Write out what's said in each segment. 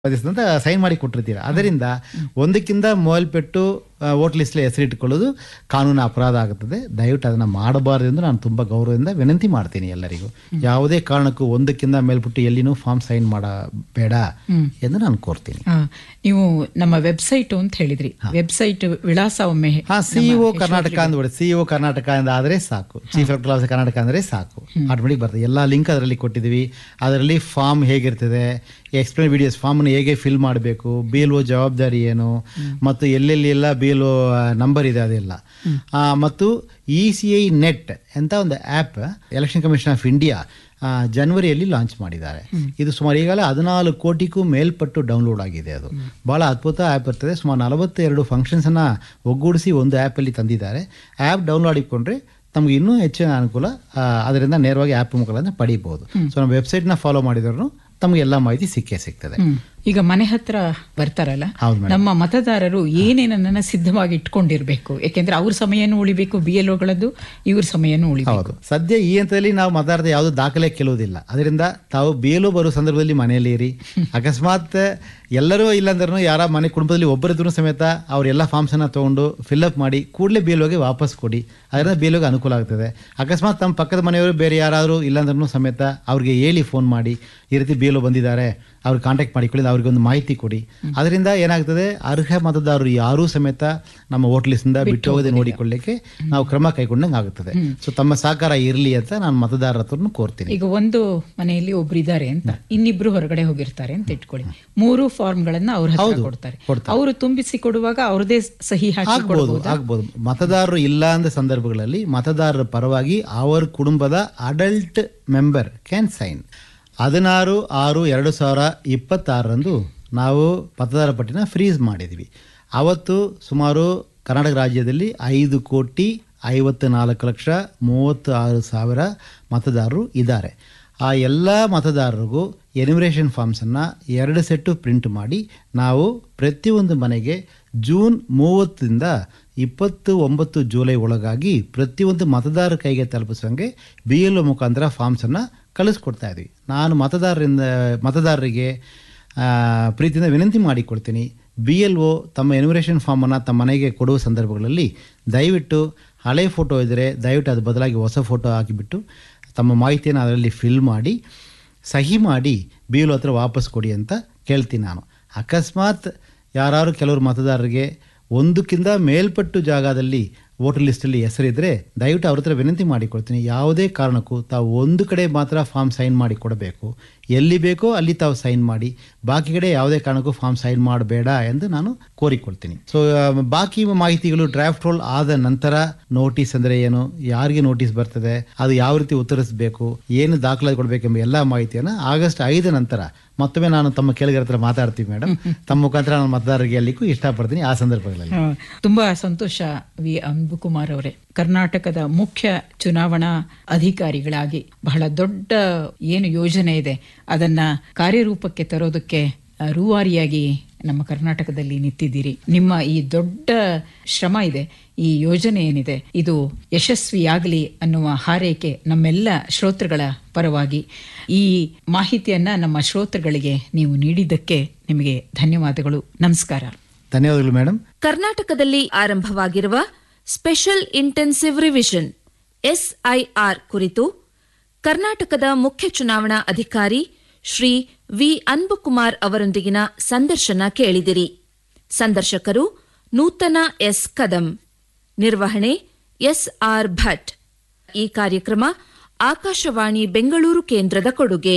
ಅಂತ ಸೈನ್ ಮಾಡಿ ಕೊಟ್ಟಿರ್ತೀರ ಅದರಿಂದ ಒಂದಕ್ಕಿಂತ ಮೇಲ್ಪಟ್ಟು ವೋಟ್ ಲಿಸ್ಟ್ ಹೆಸರಿಟ್ಟುಕೊಳ್ಳೋದು ಕಾನೂನು ಅಪರಾಧ ಆಗುತ್ತದೆ ದಯವಿಟ್ಟು ಅದನ್ನು ಮಾಡಬಾರದು ಎಂದು ನಾನು ತುಂಬ ಗೌರವದಿಂದ ವಿನಂತಿ ಮಾಡ್ತೀನಿ ಎಲ್ಲರಿಗೂ ಯಾವುದೇ ಕಾರಣಕ್ಕೂ ಒಂದಕ್ಕಿಂತ ಮೇಲ್ಪಟ್ಟು ಎಲ್ಲಿನೂ ಫಾರ್ಮ್ ಸೈನ್ ಮಾಡಬೇಡ ಎಂದು ನಾನು ಕೋರ್ತೀನಿ ಆ, ನೀವು ನಮ್ಮ ವೆಬ್ಸೈಟ್ ಅಂತ ಹೇಳಿದ್ರಿ ವೆಬ್ಸೈಟ್ ವಿಳಾಸ ಒಮ್ಮೆ ಹಾ ಸಿಇಒ ಕರ್ನಾಟಕ ಅಂದ್ಬಿಡಿ ಸಿಇಒ ಕರ್ನಾಟಕ ಅಂತ ಆದರೆ ಸಾಕು ಚೀಫ್ ಎಲೆಕ್ಟರ್ ಆಫೀಸರ್ ಕರ್ನಾಟಕ ಅಂದರೆ ಸಾಕು ಆಟೋಮೆಟಿಕ್ ಬರ್ತದೆ ಎಲ್ಲ ಲಿಂಕ್ ಅದರಲ್ಲಿ ಕೊಟ್ಟಿದ್ದೀವಿ ಅದರಲ್ಲಿ ಫಾರ್ಮ್ ಹೇಗಿರ್ತದೆ ಎಕ್ಸ್ಪ್ಲೇನ್ ವಿಡಿಯೋಸ್ ಫಾರ್ಮ್ನ ಹೇಗೆ ಫಿಲ್ ಮಾಡಬೇಕು ಬಿ ಎಲ್ ಒ ಜವಾಬ್ದಾರಿ ಏನು ಮತ್ತು ಎಲ್ಲೆಲ್ಲಿ ಎಲ್ಲ ಬಿ ಎಲ್ ಒ ನಂಬರ್ ಇದೆ ಅದೆಲ್ಲ ಆ, ಮತ್ತು ಇ ಸಿ ಐ ನೆಟ್ ಅಂತ ಒಂದು app election commission of India ಜನವರಿಯಲ್ಲಿ ಲಾಂಚ್ ಮಾಡಿದ್ದಾರೆ ಇದು ಸುಮಾರು ಈಗಲೇ ಹದಿನಾಲ್ಕು ಕೋಟಿಗೂ ಮೇಲ್ಪಟ್ಟು ಡೌನ್ಲೋಡ್ ಆಗಿದೆ ಅದು ಭಾಳ ಅದ್ಭುತ ಆ್ಯಪ್ ಇರ್ತದೆ ಸುಮಾರು ನಲವತ್ತೆರಡು ಫಂಕ್ಷನ್ಸನ್ನು ಒಗ್ಗೂಡಿಸಿ ಒಂದು ಆ್ಯಪಲ್ಲಿ ತಂದಿದ್ದಾರೆ ಆ್ಯಪ್ ಡೌನ್ಲೋಡ್ ಇಟ್ಕೊಂಡ್ರೆ ತಮಗೆ ಇನ್ನೂ ಹೆಚ್ಚಿನ ಅನುಕೂಲ ಆ, ಅದರಿಂದ ನೇರವಾಗಿ ಆ್ಯಪ್ ಮುಖಾಂತರ ಪಡಿಬೋದು ಸೊ ನಮ್ಮ ವೆಬ್ಸೈಟ್ನ ಫಾಲೋ ಮಾಡಿದ್ರು ತಮಗೆ ಎಲ್ಲ ಮಾಹಿತಿ ಸಿಕ್ಕೇ ಸಿಗ್ತದೆ ಹ್ಮ್. ಈಗ ಮನೆ ಹತ್ರ ಬರ್ತಾರಲ್ಲ ಹೌದು ಮೇಡಮ್ ನಮ್ಮ ಮತದಾರರು ಏನೇನನ್ನ ಸಿದ್ಧವಾಗಿ ಇಟ್ಕೊಂಡಿರ್ಬೇಕು ಯಾಕೆಂದ್ರೆ ಅವ್ರ ಸಮಯನೂ ಉಳಿಬೇಕು ಬಿ ಎಲ್ ಒಗಳದ್ದು ಇವ್ರ ಸಮಯನೂ ಉಳಿಬೇಕು ಹೌದು ಸದ್ಯ ಈ ಹಂತದಲ್ಲಿ ನಾವು ಮಾತಾಡದ ಯಾವುದು ದಾಖಲೆ ಕೇಳುವುದಿಲ್ಲ ಅದರಿಂದ ತಾವು ಬೇಲು ಬರೋ ಸಂದರ್ಭದಲ್ಲಿ ಮನೆಯಲ್ಲಿ ಇರಿ ಅಕಸ್ಮಾತ್ ಎಲ್ಲರೂ ಇಲ್ಲಾಂದ್ರೂ ಯಾರ ಮನೆ ಕುಟುಂಬದಲ್ಲಿ ಒಬ್ಬರಿದ್ರು ಸಮೇತ ಅವರೆಲ್ಲ ಫಾರ್ಮ್ಸನ್ನು ತೊಗೊಂಡು ಫಿಲ್ಅಪ್ ಮಾಡಿ ಕೂಡಲೇ ಬೇಲೋಗೆ ವಾಪಸ್ ಕೊಡಿ ಅದರಿಂದ ಬೇಲೋಗೆ ಅನುಕೂಲ ಆಗ್ತದೆ ಅಕಸ್ಮಾತ್ ತಮ್ಮ ಪಕ್ಕದ ಮನೆಯವರು ಬೇರೆ ಯಾರಾದರೂ ಇಲ್ಲಾಂದ್ರೂ ಸಮೇತ ಅವ್ರಿಗೆ ಹೇಳಿ ಫೋನ್ ಮಾಡಿ ಈ ರೀತಿ ಬೇಲು ಬಂದಿದ್ದಾರೆ ಅವ್ರು ಕಾಂಟ್ಯಾಕ್ಟ್ ಮಾಡಿಕೊಳ್ಳಿ ಅವ್ರಿಗೆ ಒಂದು ಮಾಹಿತಿ ಕೊಡಿ ಅದರಿಂದ ಏನಾಗ್ತದೆ ಅರ್ಹ ಮತದಾರರು ಯಾರೂ ಸಮೇತ ನಮ್ಮ ವೋಟ್ ಲಿಸ್ಟಿಂದ ಬಿಟ್ಟು ಹೋಗದೆ ನೋಡಿಕೊಳ್ಳಿಕ್ಕೆ ನಾವು ಕ್ರಮ ಕೈಗೊಂಡಂಗೆ ಆಗುತ್ತದೆ ಸೊ ತಮ್ಮ ಸಹಕಾರ ಇರಲಿ ಅಂತ ನಾನು ಮತದಾರರ ಹತ್ರನು ಕೋರ್ತೀನಿ ಈಗ ಒಂದು ಮನೆಯಲ್ಲಿ ಒಬ್ರು ಇದ್ದಾರೆ ಅಂತ ಇನ್ನಿಬ್ರು ಹೊರಗಡೆ ಹೋಗಿರ್ತಾರೆ ಅಂತ ಇಟ್ಕೊಳ್ಳಿ ಮೂರು ಫಾರ್ಮ್ ಗಳನ್ನ ಅವ್ರ ಹತ್ರ ಕೊಡ್ತಾರೆ ಅವರು ತುಂಬಿಸಿ ಕೊಡುವಾಗ ಅವ್ರದೇ ಸಹಿ ಹಾಕಿ ಆಗ್ಬೋದು ಆಗ್ಬೋದು ಮತದಾರರು ಇಲ್ಲ ಅಂದ ಸಂದರ್ಭಗಳಲ್ಲಿ ಮತದಾರರ ಪರವಾಗಿ ಅವರ ಕುಟುಂಬದ ಅಡಲ್ಟ್ ಮೆಂಬರ್ ಕ್ಯಾನ್ ಸೈನ್ ಹದಿನಾರು ಆರು ಎರಡು ಸಾವಿರ ಇಪ್ಪತ್ತಾರರಂದು ನಾವು ಮತದಾರ ಪಟ್ಟಿನ ಫ್ರೀಸ್ ಮಾಡಿದ್ವಿ ಅವತ್ತು ಸುಮಾರು ಕರ್ನಾಟಕ ರಾಜ್ಯದಲ್ಲಿ ಐದು ಕೋಟಿ ಐವತ್ತು ನಾಲ್ಕು ಲಕ್ಷ ಮೂವತ್ತು ಆರು ಸಾವಿರ ಮತದಾರರು ಇದ್ದಾರೆ ಆ ಎಲ್ಲ ಮತದಾರರಿಗೂ ಎನಿಮರೇಷನ್ ಫಾರ್ಮ್ಸನ್ನು ಎರಡು ಸೆಟ್ಟು ಪ್ರಿಂಟ್ ಮಾಡಿ ನಾವು ಪ್ರತಿಯೊಂದು ಮನೆಗೆ ಜೂನ್ ಮೂವತ್ತರಿಂದ ಇಪ್ಪತ್ತು ಒಂಬತ್ತು ಜುಲೈ ಒಳಗಾಗಿ ಪ್ರತಿಯೊಂದು ಮತದಾರರ ಕೈಗೆ ತಲುಪಿಸೋಂಗೆ ಬಿ ಎಲ್ ಒ ಮುಖಾಂತರ ಫಾರ್ಮ್ಸನ್ನು ಕಳಿಸ್ಕೊಡ್ತಾ ಇದ್ವಿ ನಾನು ಮತದಾರರಿಂದ ಮತದಾರರಿಗೆ ಆ, ಪ್ರೀತಿಯಿಂದ ವಿನಂತಿ ಮಾಡಿಕೊಡ್ತೀನಿ ಬಿ ಎಲ್ ಒ ತಮ್ಮ ಎನಿಮರೇಷನ್ ಫಾರ್ಮನ್ನು ತಮ್ಮ ಮನೆಗೆ ಕೊಡುವ ಸಂದರ್ಭಗಳಲ್ಲಿ ದಯವಿಟ್ಟು ಹಳೆ ಫೋಟೋ ಇದ್ದರೆ ದಯವಿಟ್ಟು ಅದು ಬದಲಾಗಿ ಹೊಸ ಫೋಟೋ ಹಾಕಿಬಿಟ್ಟು ತಮ್ಮ ಮಾಹಿತಿಯನ್ನು ಅದರಲ್ಲಿ ಫಿಲ್ ಮಾಡಿ ಸಹಿ ಮಾಡಿ ಬಿ ಎಲ್ ಒ ಹತ್ರ ವಾಪಸ್ ಕೊಡಿ ಅಂತ ಕೇಳ್ತೀನಿ ನಾನು ಅಕಸ್ಮಾತ್ ಯಾರು ಕೆಲವರು ಮತದಾರರಿಗೆ ಒಂದಕ್ಕಿಂತ ಮೇಲ್ಪಟ್ಟು ಜಾಗದಲ್ಲಿ ವೋಟರ್ ಲಿಸ್ಟಲ್ಲಿ ಹೆಸರಿದ್ದರೆ ದಯವಿಟ್ಟು ಅವ್ರ ಹತ್ರ ವಿನಂತಿ ಮಾಡಿಕೊಡ್ತೀನಿ ಯಾವುದೇ ಕಾರಣಕ್ಕೂ ತಾವು ಒಂದು ಕಡೆ ಮಾತ್ರ ಫಾರ್ಮ್ ಸೈನ್ ಮಾಡಿ ಕೊಡಬೇಕು ಎಲ್ಲಿ ಬೇಕೋ ಅಲ್ಲಿ ತಾವು ಸೈನ್ ಮಾಡಿ ಬಾಕಿ ಕಡೆ ಯಾವುದೇ ಕಾರಣಕ್ಕೂ ಫಾರ್ಮ್ ಸೈನ್ ಮಾಡಬೇಡ ಎಂದು ನಾನು ಕೋರಿಕೊಳ್ತೀನಿ ಸೊ ಬಾಕಿ ಮಾಹಿತಿಗಳು ಡ್ರಾಫ್ಟ್ ರೋಲ್ ಆದ ನಂತರ ನೋಟಿಸ್ ಅಂದರೆ ಏನು ಯಾರಿಗೆ ನೋಟಿಸ್ ಬರ್ತದೆ ಅದು ಯಾವ ರೀತಿ ಉತ್ತರಿಸಬೇಕು ಏನು ದಾಖಲಾತಿ ಕೊಡಬೇಕೆಂಬ ಎಲ್ಲ ಮಾಹಿತಿಯನ್ನು ಆಗಸ್ಟ್ ಐದ ನಂತರ ಮತ್ತೊಮ್ಮೆ ನಾನು ತಮ್ಮ ಕೇಳಿಗರ ಹತ್ರ ಮಾತಾಡ್ತೀವಿ ಮೇಡಮ್ ತಮ್ಮ ಮುಖಾಂತರ ನಾನು ಮತದಾರರಿಗೆ ಅಲ್ಲಿಗೂ ಇಷ್ಟಪಡ್ತೀನಿ ಆ ಸಂದರ್ಭಗಳಲ್ಲಿ ಆ, ತುಂಬಾ ಸಂತೋಷ ವಿ ಅಂಬುಕುಮಾರ್ ಅವರೇ ಕರ್ನಾಟಕದ ಮುಖ್ಯ ಚುನಾವಣಾ ಅಧಿಕಾರಿಗಳಾಗಿ ಬಹಳ ದೊಡ್ಡ ಏನು ಯೋಜನೆ ಇದೆ ಅದನ್ನ ಕಾರ್ಯರೂಪಕ್ಕೆ ತರೋದಕ್ಕೆ ಆ, ರೂವಾರಿಯಾಗಿ ನಮ್ಮ ಕರ್ನಾಟಕದಲ್ಲಿ ನಿಂತಿದ್ದೀರಿ ನಿಮ್ಮ ಈ ದೊಡ್ಡ ಶ್ರಮ ಇದೆ ಈ ಯೋಜನೆ ಏನಿದೆ ಇದು ಯಶಸ್ವಿಯಾಗಲಿ ಅನ್ನುವ ಹಾರೈಕೆ ನಮ್ಮೆಲ್ಲ ಶ್ರೋತೃಗಳ ಪರವಾಗಿ ಈ ಮಾಹಿತಿಯನ್ನ ನಮ್ಮ ಶ್ರೋತೃಗಳಿಗೆ ನೀವು ನೀಡಿದ್ದಕ್ಕೆ ನಿಮಗೆ ಧನ್ಯವಾದಗಳು ನಮಸ್ಕಾರ ಧನ್ಯವಾದಗಳು ಮೇಡಮ್ ಕರ್ನಾಟಕದಲ್ಲಿ ಆರಂಭವಾಗಿರುವ ಸ್ಪೆಷಲ್ ಇಂಟೆನ್ಸಿವ್ ರಿವಿಷನ್ ಎಸ್ಐಆರ್ ಕುರಿತು ಕರ್ನಾಟಕದ ಮುಖ್ಯ ಚುನಾವಣಾ ಅಧಿಕಾರಿ ಶ್ರೀ ವಿ ಅನ್ಬುಕುಮಾರ್ ಅವರೊಂದಿಗಿನ ಸಂದರ್ಶನ ಕೇಳಿದಿರಿ ಸಂದರ್ಶಕರು ನೂತನ ಎಸ್ ಕದಂ ನಿರ್ವಹಣೆ ಎಸ್ಆರ್ ಭಟ್ ಈ ಕಾರ್ಯಕ್ರಮ ಆಕಾಶವಾಣಿ ಬೆಂಗಳೂರು ಕೇಂದ್ರದ ಕೊಡುಗೆ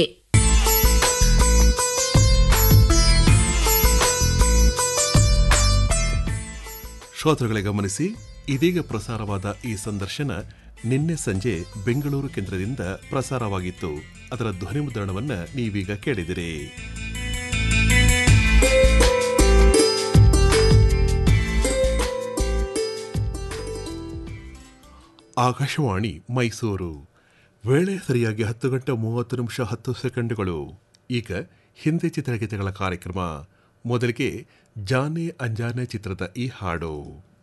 ಶ್ರೋತೃಗಳೇ ಗಮನಿಸಿ ಇದೀಗ ಪ್ರಸಾರವಾದ ಈ ಸಂದರ್ಶನ ನಿನ್ನೆ ಸಂಜೆ ಬೆಂಗಳೂರು ಕೇಂದ್ರದಿಂದ ಪ್ರಸಾರವಾಗಿತ್ತು ಅದರ ಧ್ವನಿಮುದ್ರಣವನ್ನ ನೀವೀಗ ಕೇಳಿದಿರಿ ಆಕಾಶವಾಣಿ ಮೈಸೂರು ವೇಳೆ ಸರಿಯಾಗಿ ಹತ್ತು ಗಂಟೆ ಮೂವತ್ತು ನಿಮಿಷ ಹತ್ತು ಸೆಕೆಂಡುಗಳು ಈಗ ಹಿಂದಿ ಚಿತ್ರಗೀತೆಗಳ ಕಾರ್ಯಕ್ರಮ ಮೊದಲಿಗೆ ಜಾನೆ ಅಂಜಾನೆ ಚಿತ್ರದ ಈ ಹಾಡು